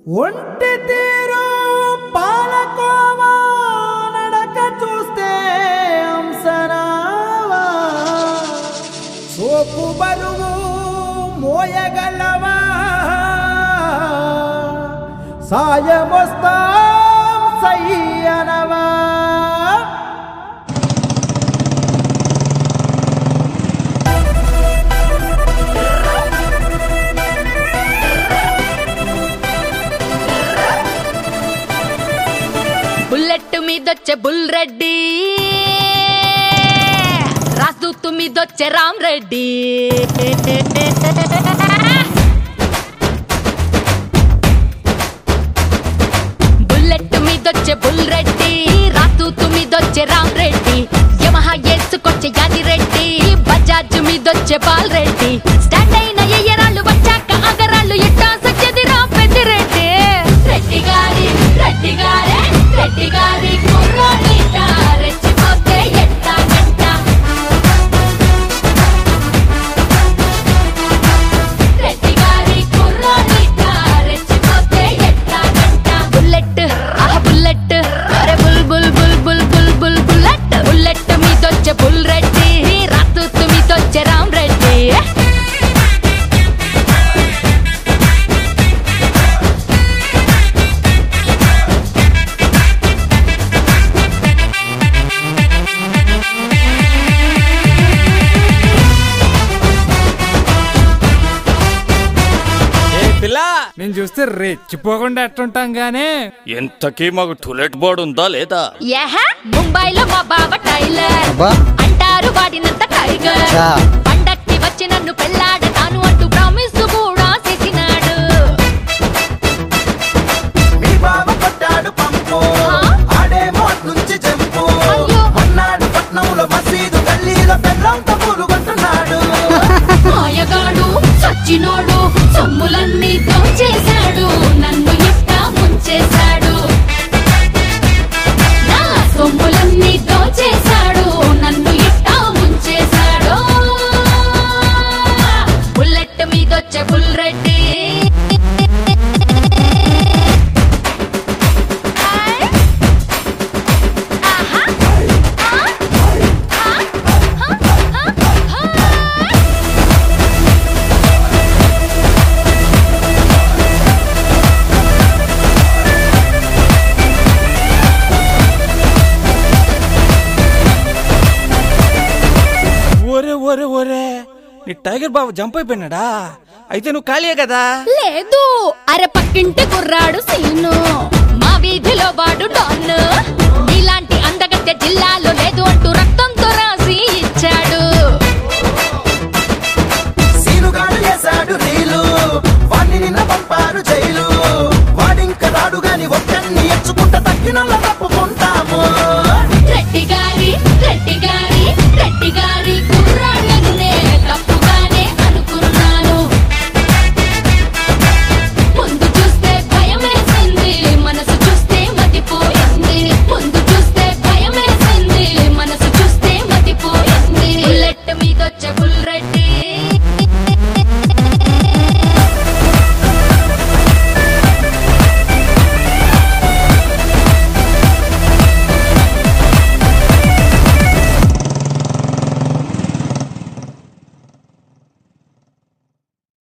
ఒంటి తీరు పాలకోవా నడక చూస్తే అంసరావా సోపు బరువు మోయగలవా సాయమొస్తాం సయ్యనవా బుల్లెట్ మీదొచ్చే బుల్ రెడ్డి రాజదూతు మీదొచ్చే రామ్ రెడ్డి బుల్లెట్ మీదొచ్చే బుల్ రెడ్డి రాజదూతు మీదొచ్చే రామ్ రెడ్డి యమహా ఏసుకొచ్చే యాది రెడ్డి బజాజ్ మీదొచ్చే బాల్ రెడ్డి స్టాండ్ అయిన ఎయ్యరాళ్ళు వచ్చాక అగరాళ్ళు ఎట్టా సచ్చేది రా పెద్దిరెడ్డి రెడ్డి గారి రెడ్డి గారే రెడ్డి గారి కుర్రోడిట రెచ్చిపోతే ఎట్టా గంట రెడ్డి గారి కుర్రోడిట రెచ్చిపోతే ఎట్టా గంట బుల్లెట్ ఆహ బుల్లెట్ అరే బుల్ బుల్ బుల్ బుల్ బుల్ బుల్ బుల్లెట్ బుల్లెట్ మీదొచ్చే బుల్ రెడ్డి రాతూతు మీదొచ్చే రామ్ రెడ్డి ఏ పిల్ల నేను చూస్తే రెచ్చిపోకుండా ఎట్టుంటాం గానీ ఇంతకీ మాకు టూలెట్ బోర్డు ఉందా లేదా యహ ముంబైలో మా బావ టైలర్ అబ్బా. అంటారు వాడినంత టైగర్ చా. పండక్కి వచ్చి నన్ను పెళ్ళాడతాను అంటూ ప్రామిస్ కూడా చేసినాడు మీ బావ కొట్టాడు పంపు ఆడేమో నుంచి జంపు అయ్యో. మన్నాడు పట్నంలో మసీదు గల్లీలో బెల్లంతో పూలుగొంటున్నాడు మాయగాడు సచ్చినోడు సొమ్ములన్నీ దోచేశాడు నన్ను ఇట్ట ముంచేశాడు నా సొమ్ములన్నీ దోచేశాడు నన్ను ఇట్ట ముంచేశాడు బుల్లెట్ మీదొచ్చే బుల్ రెడ్డి ఆహా ఒరే ఒరే ఒరే నీ టైగర్ బాబు జంప్ అయిపోయినాడా అయితే నువ్వు ఖాళీయే కదా లేదు అరే పక్కింటి కుర్రాడు సీను